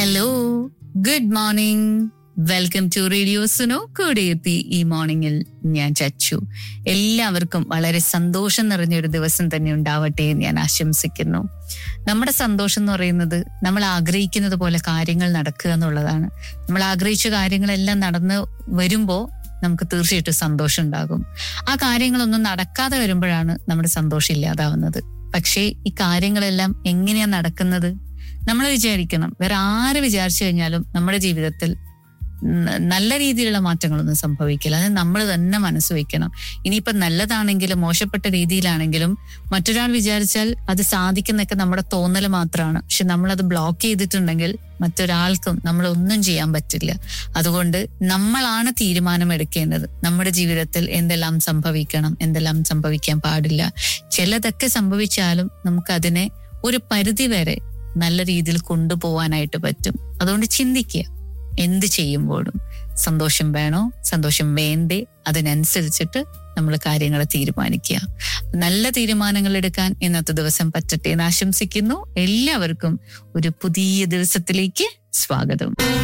hello good morning welcome to radio Suno കൂടെയെത്തി ഈ മോർണിംഗിൽ ഞാൻ ചച്ചു എല്ലാവർക്കും വളരെ സന്തോഷം നിറഞ്ഞൊരു ദിവസം തന്നെ ഉണ്ടാവട്ടെ എന്ന് ഞാൻ ആശംസിക്കുന്നു നമ്മുടെ സന്തോഷം എന്ന് പറയുന്നത് നമ്മൾ ആഗ്രഹിക്കുന്നത് പോലെ കാര്യങ്ങൾ നടക്കുക എന്നുള്ളതാണ് നമ്മൾ ആഗ്രഹിച്ച കാര്യങ്ങളെല്ലാം നടന്ന് വരുമ്പോൾ നമുക്ക് തീർച്ചയായിട്ടും സന്തോഷം ഉണ്ടാകും ആ കാര്യങ്ങളൊന്നും നടക്കാതെ വരുമ്പോഴാണ് നമ്മുടെ സന്തോഷം ഇല്ലാതാവുന്നത് പക്ഷേ ഈ കാര്യങ്ങളെല്ലാം എങ്ങനെയാ നടക്കുന്നത് നമ്മൾ വിചാരിക്കണം വേറെ ആര് വിചാരിച്ചു കഴിഞ്ഞാലും നമ്മുടെ ജീവിതത്തിൽ ന- നല്ല രീതിയിലുള്ള മാറ്റങ്ങളൊന്നും സംഭവിക്കില്ല അത് നമ്മൾ തന്നെ മനസ്സ് വെക്കണം ഇനിയിപ്പോ നല്ലതാണെങ്കിലും മോശപ്പെട്ട രീതിയിലാണെങ്കിലും മറ്റൊരാൾ വിചാരിച്ചാൽ അത് സാധിക്കുന്നൊക്കെ നമ്മുടെ തോന്നൽ മാത്രമാണ് പക്ഷെ നമ്മളത് ബ്ലോക്ക് ചെയ്തിട്ടുണ്ടെങ്കിൽ മറ്റൊരാൾക്കും നമ്മൾ ഒന്നും ചെയ്യാൻ പറ്റില്ല അതുകൊണ്ട് നമ്മളാണ് തീരുമാനം എടുക്കേണ്ടത് നമ്മുടെ ജീവിതത്തിൽ എന്തെല്ലാം സംഭവിക്കണം എന്തെല്ലാം സംഭവിക്കാൻ പാടില്ല ചിലതൊക്കെ സംഭവിച്ചാലും നമുക്കതിനെ ഒരു പരിധി വരെ നല്ല രീതിയിൽ കൊണ്ടുപോകാനായിട്ട് പറ്റും അതുകൊണ്ട് ചിന്തിക്കുക എന്ത് ചെയ്യുമ്പോഴും സന്തോഷം വേണോ സന്തോഷം വേണ്ടേ അതിനനുസരിച്ചിട്ട് നമ്മൾ കാര്യങ്ങൾ തീരുമാനിക്കുക നല്ല തീരുമാനങ്ങൾ എടുക്കാൻ ഇന്നത്തെ ദിവസം പറ്റട്ടെ എന്ന് ആശംസിക്കുന്നു എല്ലാവർക്കും ഒരു പുതിയ ദിവസത്തിലേക്ക് സ്വാഗതം